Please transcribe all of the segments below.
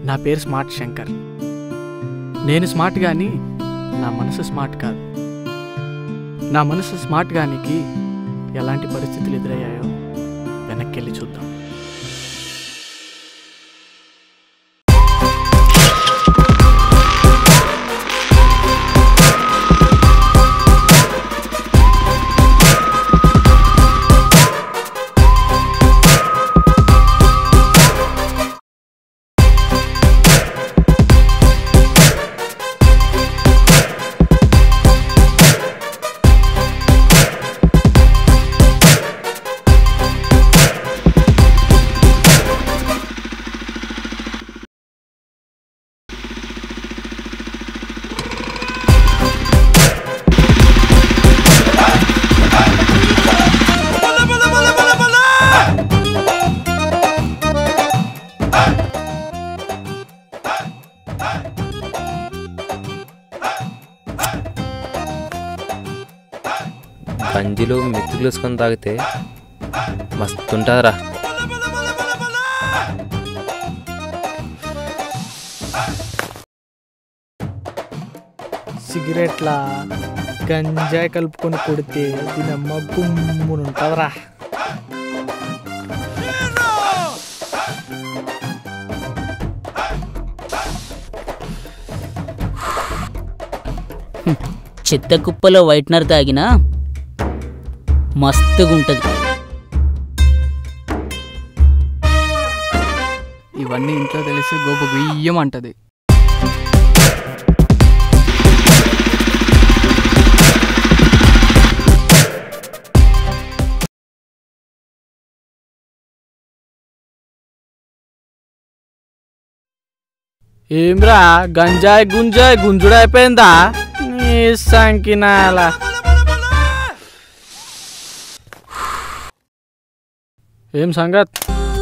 నా పేరు స్మార్ట్ శంకర్ నేను స్మార్ట్ కానీ నా మనసు స్మార్ట్ కాదు నా మనసు స్మార్ట్ గానికి ఎలాంటి పరిస్థితులు ఎదురయ్యాయో వెనక్కి వెళ్ళి చూద్దాం గంజిలో మిత్రులు వేసుకొని తాగితే మస్తుంటుందిరా సిగరెట్ల గంజాయి కలుపుకొని కొడితే దీనమ్మ గుమ్మునుంటుందిరా చెత్త కుప్పలో వైట్నర్ తాగినా మస్తుగుంటది ఇవన్నీ ఇంట్లో తెలిసి గోప బియ్యం అంటది ఏమ్రా గంజాయి గుంజాయి గుంజుడు అయిపోయిందా నీ సంకినాల ఏం సంగత్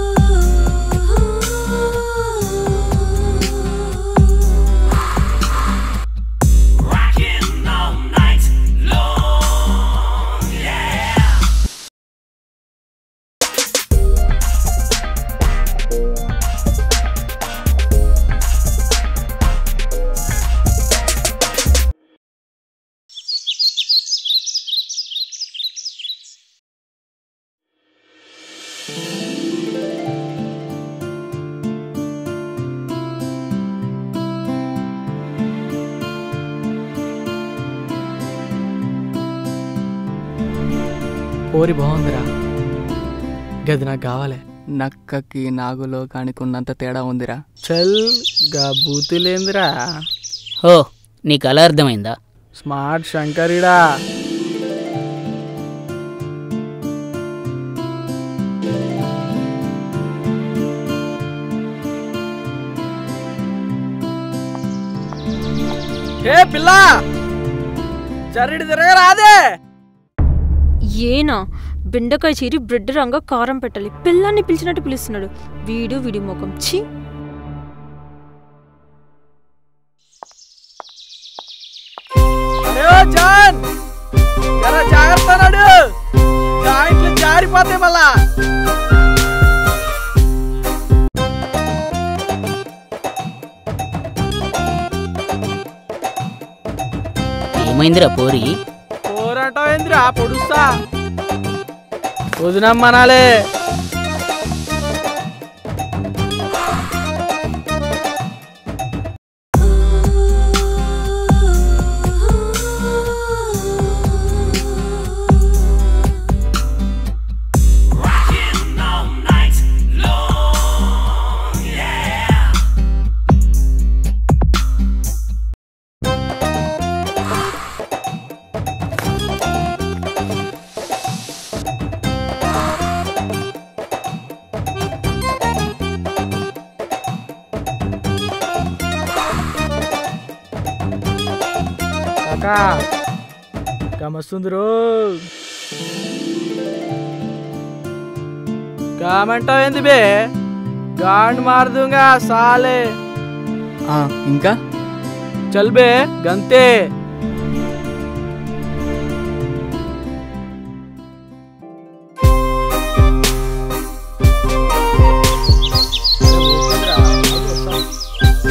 పోరి బాగుందిరా గది నాకు కావాలి నక్కకి నాగులో కానికున్నంత తేడా ఉందిరా చల్ గా బూతులేందిరా హో నీకు అలా అర్థమైందా స్మార్ట్ శంకరిడా ఏ పిల్ల జర్రిడి తిరగరాదే ఏనా బెండకాయ చీరి బ్రెడ్ రంగా కారం పెట్టాలి పిల్లాన్ని పిలిచినట్టు పిలుస్తున్నాడు వీడు వీడి ముఖం ఛీ అరే ఓ జాన్ జర జాగ్రత్త నడు జాయింట్లు జారిపోతాయి మళ్ళా ఏమైందిరా పోరి పోరాటం ఏందిరా పొడుస్తా వదినమ్మనాలే కాకా గమస్తుందిరో కామంటావు ఏంది బే గాండ్ మారుదుగా సాలే ఆ, ఇంకా చల్ బే గంతే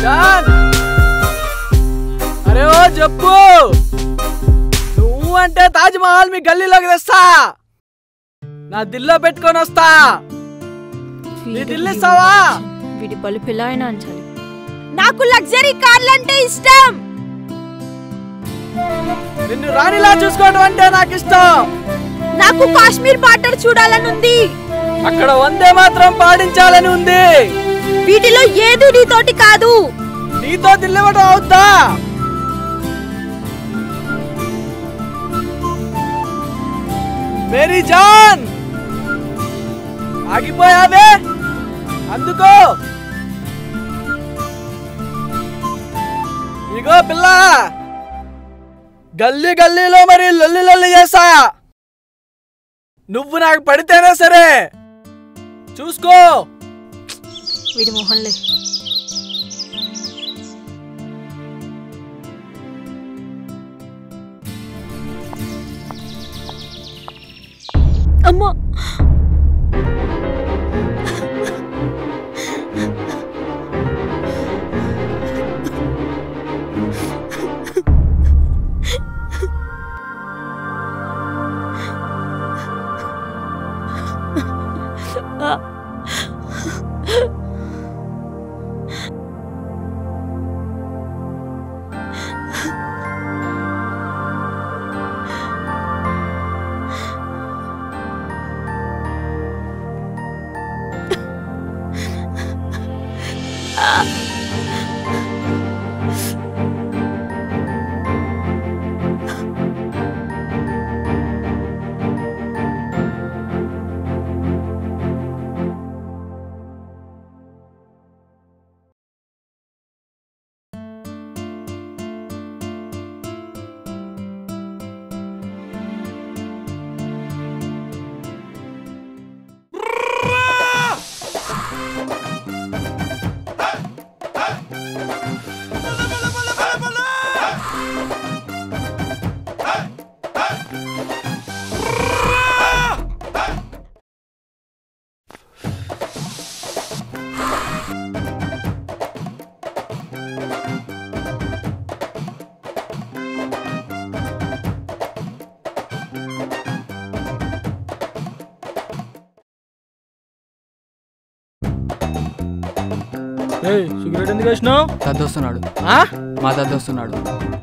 జాన్ అరే ఓ చెప్పు నువ్వు అంటే తాజ్ మహల్ మీ గల్లీలోకి తెస్తా నా దిల్లో పెట్టుకొని వస్తా నీ దిల్లు ఇస్తావా వీడి పలుపు ఎలా అయినా అంచాలి నాకు లగ్జరీ కార్లు అంటే ఇష్టం నిన్ను రాణిలా చూసుకోవడం అంటే నాకు ఇష్టం నాకు కాశ్మీర్ బార్డర్ చూడాలని ఉంది అక్కడ వందే మాత్రం పాడించాలని ఉంది వీటిలో ఏది నీతోటి కాదు నీతో దిల్లివ్వడం అవుతా మేరీ జాన్ ఆగిపోయావే అందుకో ఇగో పిల్ల గల్లీ గల్లీలో మరి లొల్లి లొల్లి చేస్తా నువ్వు నాకు పడితేనే సరే చూసుకో వీడి మొహంలే అమ్మా సిగరెట్ ఎందుకు వేసినావు దద్దొస్తున్నాడు మా దద్దొస్తున్నాడు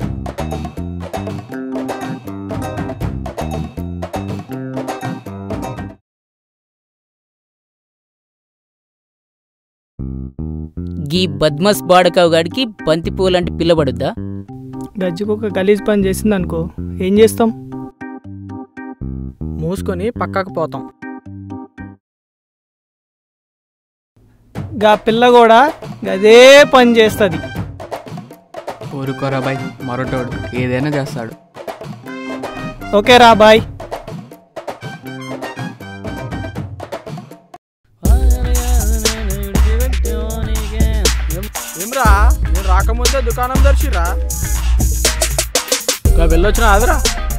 గీ బద్మస్ బాడకావు గాడికి బంతి పూలంటే పిల్లబడుద్దా గజ్జికొక గలీజ్ పని చేసింది అనుకో ఏం చేస్తాం మూసుకొని పక్కకు పోతాం గా పిల్ల కూడా గదే పని చేస్తుంది ఊరుకోరా బాయ్ మరొటోడు ఏదైనా చేస్తాడు ఓకే రా బాయ్ ఏమ్రా నేను రాకముందే దుకాణం దర్శిరా ఇంకా వెళ్ళొచ్చిన ఆదరా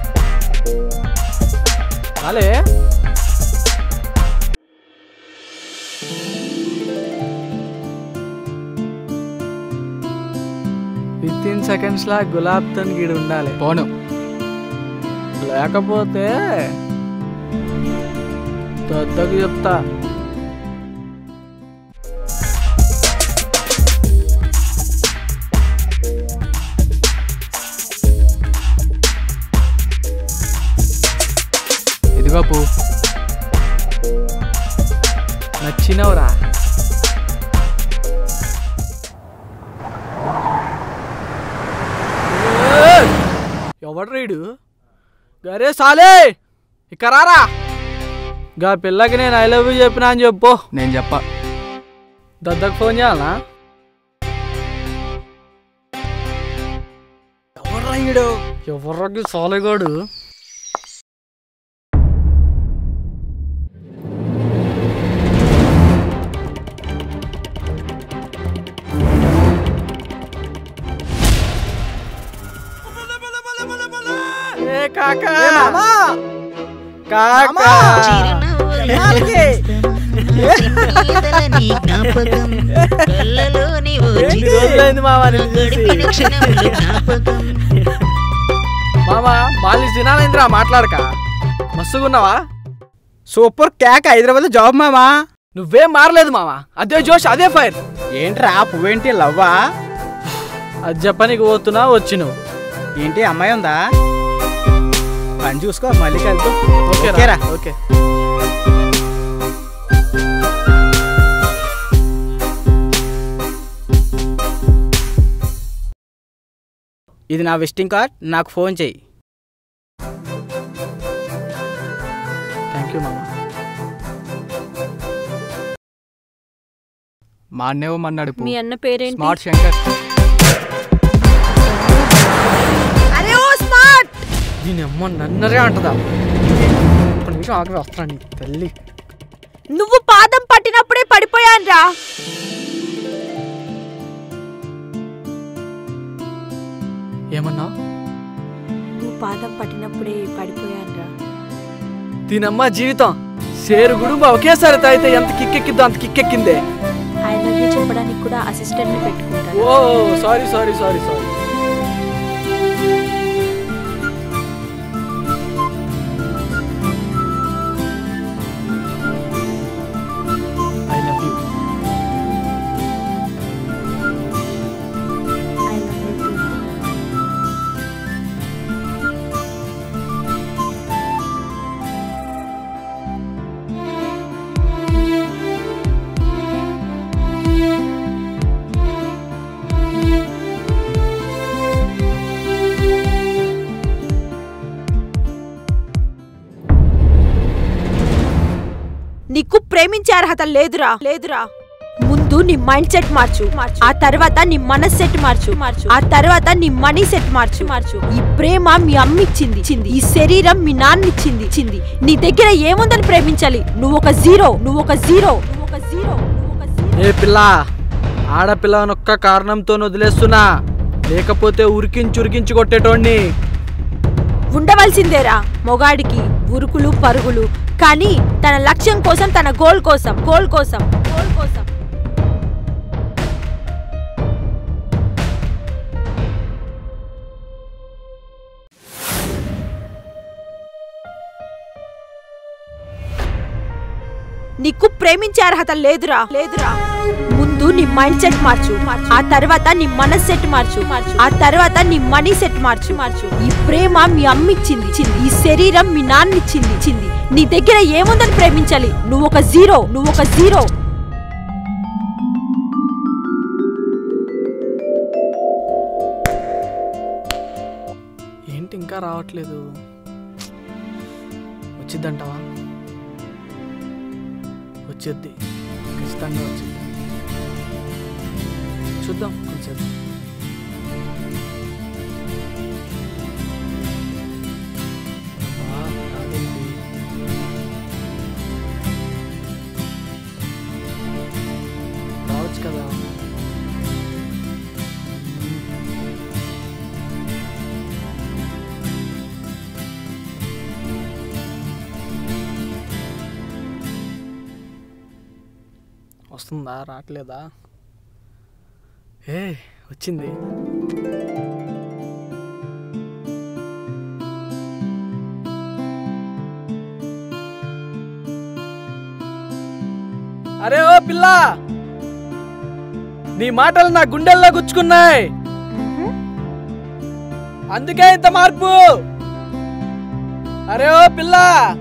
రాలే విత్ ఇన్ సెకండ్స్ లా గులాబ్ తన్ గీడు ఉండాలి పోను లేకపోతే దద్దకు చెప్తా ఇదిగో పూ నచ్చినవురా ఎవడు రీడు గరే సాలే ఇక రారా గా పిల్లకి నేను ఐ లవ్ యూ చెప్పినా అని చెప్పు నేను చెప్ప దద్దకు ఫోన్ చేయాలనా ఎవర్రా ఈడు ఎవర్రాకి సాలేగాడు ఏ కాకా కాకా నీ జ్ఞాపకం కళ్ళలోని ఎన్ని రోజులైంది మామ నిన్ను చూసి మామ మాలి తినాలేంద్రా మాట్లాడక మస్తుగున్నావా సూపర్ క్యాక్ హైదరాబాద్ జాబ్ మామా నువ్వేం మారలేదు మామ అదే జోష్ అదే ఫైర్ ఏంట్రా పువ్వేంటి లవ్వా అది చెప్పనీకి పోతున్నా వచ్చి నువ్వు ఏంటి అమ్మాయి ఉందా పని చూసుకో మళ్ళీ కలుపు ఓకేరా ఓకేరా ఓకే ఇది నా విజిటింగ్ కార్డ్ నాకు ఫోన్ చెయ్యి థ్యాంక్ యూ మామ మా అన్నేవమన్నాడు మీ అన్న పేరేంటి స్మార్ట్ శంకర్ అరే ఓ స్మార్ట్ దీని అమ్మ నన్నరే అంటదా ఒక నిమిషం ఆగి వస్తాను నీ తల్లి నువ్వు పాదం పట్టినప్పుడే పడిపోయాన్రా ఏమన్నా నువ్వు పాదం పట్టినప్పుడే పడిపోయానురా దీనమ్మ జీవితం సేరు గుడుంబ ఒకేసారి తాగితే ఎంత కిక్కెక్కిద్దో అంత కిక్కెక్కిందే ఐ లవ్ యూ చెప్పడానికి కూడా అసిస్టెంట్ ని పెట్టుకుంటాను oh sorry sorry sorry sorry I love you I love you too. నీకు ప్రేమించే అర్హత లేదురా లేదురా ముందు నీ మైండ్ సెట్ మార్చు ఆ తర్వాత నీ మనస్ సెట్ మార్చు మార్చు ఆ తర్వాత నీ మనీ సెట్ మార్చు మార్చు ఈ ప్రేమ మీ అమ్మ ఇచ్చింది ఇచ్చింది ఈ శరీరం మీ నాన్న ఇచ్చింది ఇచ్చింది నీ దగ్గర ఏముందని ప్రేమించాలి నువ్వు ఒక జీరో నువ్వు ఒక జీరో నువ్వు ఒక జీరో నువ్వు ఒక జీరో ఏ పిల్ల ఆడపిల్లనొక్క కారణంతో వదిలేస్తున్నా లేకపోతే ఉరికించి ఉరికించి కొట్టేటోడిని ఉండవలసిందేరా మొగాడికి ఉరుకులు పరుగులు కానీ తన లక్ష్యం కోసం తన గోల్ కోసం గోల్ కోసం గోల్ కోసం నీకు ప్రేమించే అర్హత లేదురా లేదురా ముందు నీ మైండ్ సెట్ మార్చు ఆ తర్వాత నీ మనస్ సెట్ మార్చు మార్చు ఆ తర్వాత నీ మనీ సెట్ మార్చు మార్చు ఈ ప్రేమ మీ అమ్మ ఇచ్చింది ఇచ్చింది ఈ శరీరం మీ నాన్న ఇచ్చింది ఇచ్చింది నీ దగ్గర ఏముందని ప్రేమించాలి నువ్వు ఒక జీరో నువ్వు ఒక జీరో ఏంటి ఇంకా రావట్లేదు వచ్చిద్దంటావా వచ్చేద్ది ఖచ్చితంగా వచ్చింది చూద్దాం కొంచెం అబ్బా, రాదేంటి? రావచ్చు కదా వస్తుందా రావట్లేదా ఏ వచ్చింది అరే ఓ పిల్ల నీ మాటలు నా గుండెల్లో గుచ్చుకున్నాయి అందుకే ఇంత మార్పు అరే ఓ పిల్ల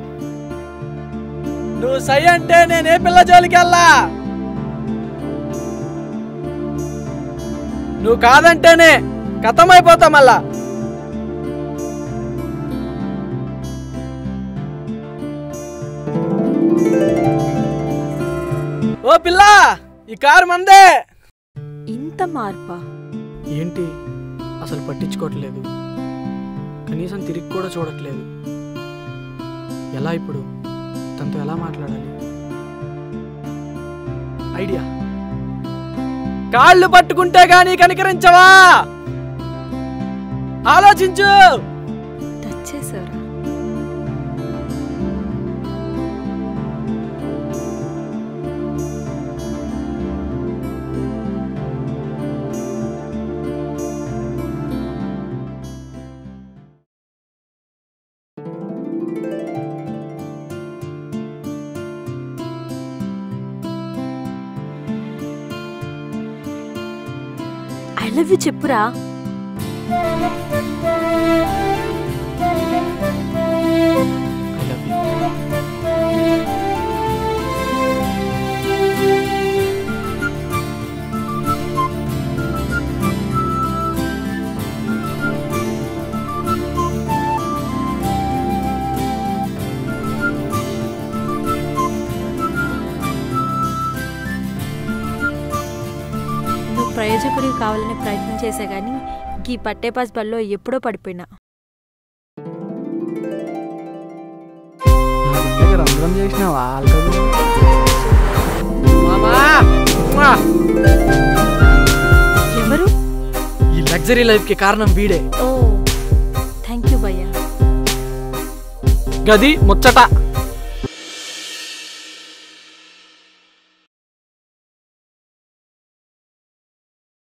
నువ్వు సై అంటే నేనే పిల్ల జోలికి వెళ్ళా నువ్వు కాదంటేనే కథమైపోతా మళ్ళా ఓ పిల్ల ఈ కారు మందే ఇంత మార్పా ఏంటి అసలు పట్టించుకోవట్లేదు కనీసం తిరిగి కూడా చూడట్లేదు ఎలా ఇప్పుడు తనతో ఎలా మాట్లాడాలి ఐడియా కాళ్ళు పట్టుకుంటే గాని కనికరించవా ఆలోచించు టచ్ చేశారా ఐ లవ్ యూ చెప్పురా ఐ లవ్ యూ నువ్వు ప్రయోజకుడివి కావాలని ప్రయత్నం చేశా కానీ ఈ పట్టేపాస్ బల్లో ఎప్పుడో పడిపోయినా నా గుండెకి రంధ్రం చేసినావా ఆల్కబుల్ మామా ఎవరు ఈ లగ్జరీ లైఫ్ కి కారణం వీడే ఓ థ్యాంక్ యూ భయ్యా గది ముచ్చట